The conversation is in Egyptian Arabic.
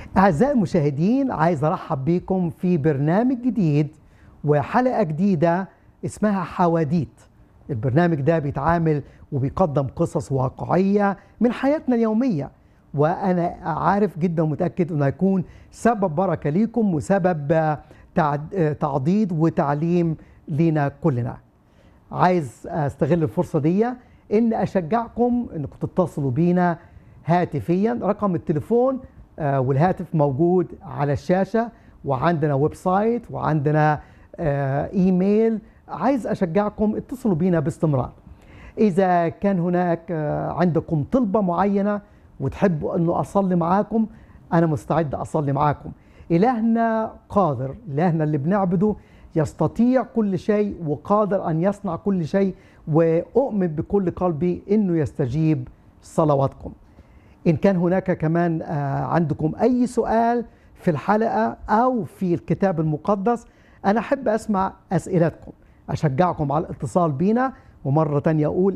أعزائي المشاهدين عايز أرحب بكم في برنامج جديد وحلقة جديدة اسمها حواديت البرنامج ده بيتعامل وبيقدم قصص واقعية من حياتنا اليومية وأنا عارف جدا ومتأكد أنه هيكون سبب بركة ليكم وسبب تعد- تعضيد وتعليم لينا كلنا عايز استغل الفرصة دي ان اشجعكم انكم تتصلوا بينا هاتفيا رقم التليفون آه، والهاتف موجود على الشاشة وعندنا ويب سايت وعندنا آه، ايميل عايز اشجعكم اتصلوا بينا باستمرار اذا كان هناك آه، عندكم طلبة معينة وتحبوا انه اصلي معاكم انا مستعد اصلي معاكم الهنا قادر الهنا اللي بنعبده يستطيع كل شيء وقادر ان يصنع كل شيء واؤمن بكل قلبي انه يستجيب صلواتكم ان كان هناك كمان آه، عندكم اي سؤال في الحلقه او في الكتاب المقدس انا احب اسمع اسئلتكم اشجعكم على الاتصال بينا ومره تانية اقول